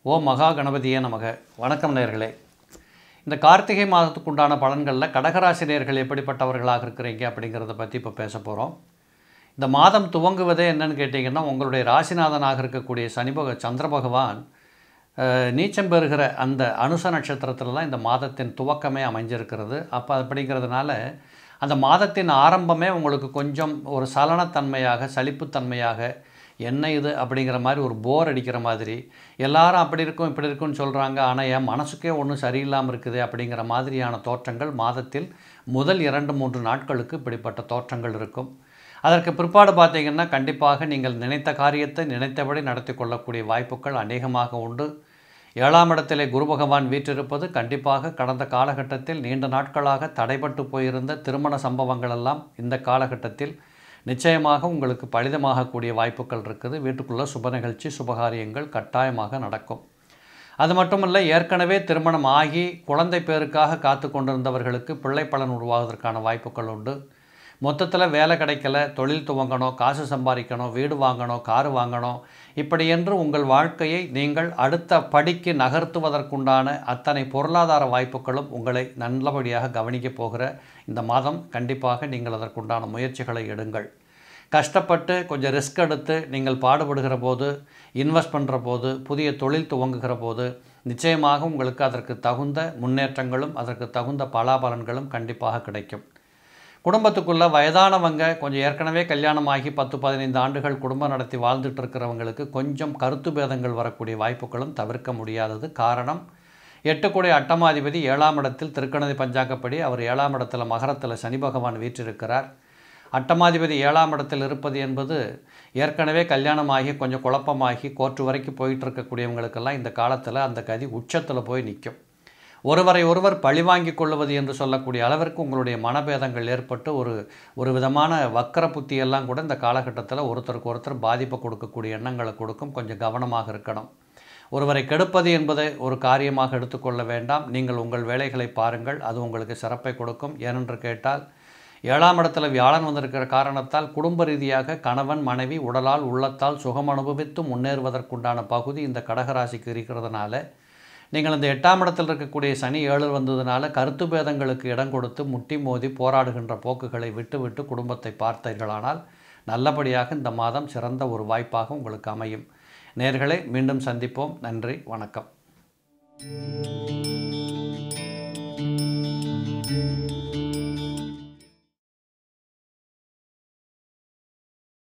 ஓ மகா கணபதியே நமக வணக்கம் நேயர்களே இந்த கார்த்திகை மாதத்துக்கு உண்டான பலன்களில் கடகராசி நேயர்கள் எப்படிப்பட்டவர்களாக இருக்கிறீங்க அப்படிங்கிறத பற்றி இப்போ பேச போகிறோம் இந்த மாதம் துவங்குவதே என்னன்னு கேட்டிங்கன்னா உங்களுடைய ராசிநாதனாக இருக்கக்கூடிய சனி பக சந்திர பகவான் அஹ், நீச்சம் பெறுகிற அந்த அனுச நட்சத்திரத்தில் தான் இந்த மாதத்தின் துவக்கமே அமைஞ்சிருக்கிறது அப்போ அப்படிங்கிறதுனால அந்த மாதத்தின் ஆரம்பமே உங்களுக்கு கொஞ்சம் ஒரு சலனத்தன்மையாக சலிப்புத்தன்மையாக என்ன இது அப்படிங்கிற மாதிரி ஒரு போர் அடிக்கிற மாதிரி எல்லாரும் அப்படி இருக்கும் இப்படி இருக்கும்னு சொல்கிறாங்க ஆனால் என் மனசுக்கே ஒன்றும் சரியில்லாமல் இருக்குது அப்படிங்கிற மாதிரியான தோற்றங்கள் மாதத்தில் முதல் இரண்டு மூன்று நாட்களுக்கு இப்படிப்பட்ட தோற்றங்கள் இருக்கும் அதற்கு பிற்பாடு பார்த்தீங்கன்னா கண்டிப்பாக நீங்கள் நினைத்த காரியத்தை நினைத்தபடி நடத்தி கொள்ளக்கூடிய வாய்ப்புகள் அநேகமாக உண்டு ஏழாம் இடத்திலே குரு பகவான் வீற்றிருப்பது கண்டிப்பாக கடந்த காலகட்டத்தில் நீண்ட நாட்களாக தடைபட்டு போயிருந்த திருமண சம்பவங்கள் எல்லாம் இந்த காலகட்டத்தில் நிச்சயமாக உங்களுக்கு பலிதமாகக்கூடிய வாய்ப்புகள் இருக்குது வீட்டுக்குள்ளே சுப நிகழ்ச்சி சுபகாரியங்கள் கட்டாயமாக நடக்கும் அது மட்டுமல்ல ஏற்கனவே திருமணம் ஆகி குழந்தை பேருக்காக காத்து கொண்டிருந்தவர்களுக்கு பிள்ளை பலன் உருவாவதற்கான வாய்ப்புகள் உண்டு மொத்தத்தில் வேலை கிடைக்கல தொழில் துவங்கணும் காசு சம்பாதிக்கணும் வீடு வாங்கணும் காரு வாங்கணும் இப்படி என்று உங்கள் வாழ்க்கையை நீங்கள் அடுத்த படிக்கு நகர்த்துவதற்குண்டான அத்தனை பொருளாதார வாய்ப்புகளும் உங்களை நல்லபடியாக கவனிக்கப் போகிற இந்த மாதம் கண்டிப்பாக நீங்கள் அதற்குண்டான முயற்சிகளை எடுங்கள் கஷ்டப்பட்டு கொஞ்சம் ரிஸ்க் எடுத்து நீங்கள் பாடுபடுகிற போது இன்வெஸ்ட் பண்ணுற போது புதிய தொழில் துவங்குகிற போது நிச்சயமாக உங்களுக்கு அதற்கு தகுந்த முன்னேற்றங்களும் அதற்கு தகுந்த பலாபலன்களும் கண்டிப்பாக கிடைக்கும் குடும்பத்துக்குள்ளே வயதானவங்க கொஞ்சம் ஏற்கனவே கல்யாணமாகி பத்து பதினைந்து ஆண்டுகள் குடும்பம் நடத்தி வாழ்ந்துட்டு இருக்கிறவங்களுக்கு கொஞ்சம் கருத்து பேதங்கள் வரக்கூடிய வாய்ப்புகளும் தவிர்க்க முடியாதது காரணம் எட்டுக்குடைய அட்டமாதிபதி ஏழாம் இடத்தில் திருக்கணதி பஞ்சாங்கப்படி அவர் ஏழாம் இடத்துல மகரத்தில் சனி பகவான் வீற்றிருக்கிறார் அட்டமாதிபதி ஏழாம் இடத்தில் இருப்பது என்பது ஏற்கனவே கல்யாணமாகி கொஞ்சம் குழப்பமாகி கோர்ட்டு வரைக்கும் போயிட்டு இருக்கக்கூடியவங்களுக்கெல்லாம் இந்த காலத்தில் அந்த கதி உச்சத்தில் போய் நிற்கும் ஒருவரை ஒருவர் பழிவாங்கிக் கொள்வது என்று சொல்லக்கூடிய அளவிற்கு உங்களுடைய மனபேதங்கள் ஏற்பட்டு ஒரு ஒரு விதமான வக்கர புத்தியெல்லாம் கூட இந்த காலகட்டத்தில் ஒருத்தருக்கு ஒருத்தர் பாதிப்பை கொடுக்கக்கூடிய எண்ணங்களை கொடுக்கும் கொஞ்சம் கவனமாக இருக்கணும் ஒருவரை கெடுப்பது என்பதை ஒரு காரியமாக எடுத்துக்கொள்ள வேண்டாம் நீங்கள் உங்கள் வேலைகளை பாருங்கள் அது உங்களுக்கு சிறப்பை கொடுக்கும் ஏனென்று கேட்டால் ஏழாம் இடத்துல வியாழன் வந்திருக்கிற காரணத்தால் குடும்ப ரீதியாக கணவன் மனைவி உடலால் உள்ளத்தால் சுகம் அனுபவித்து முன்னேறுவதற்குண்டான பகுதி இந்த கடகராசிக்கு இருக்கிறதுனால நீங்கள் இந்த எட்டாம் இடத்தில் இருக்கக்கூடிய சனி ஏழு வந்ததுனால கருத்து பேதங்களுக்கு இடம் கொடுத்து முட்டி மோதி போராடுகின்ற போக்குகளை விட்டுவிட்டு குடும்பத்தை பார்த்தீர்களானால் நல்லபடியாக இந்த மாதம் சிறந்த ஒரு வாய்ப்பாக உங்களுக்கு அமையும் நேர்களை மீண்டும் சந்திப்போம் நன்றி வணக்கம்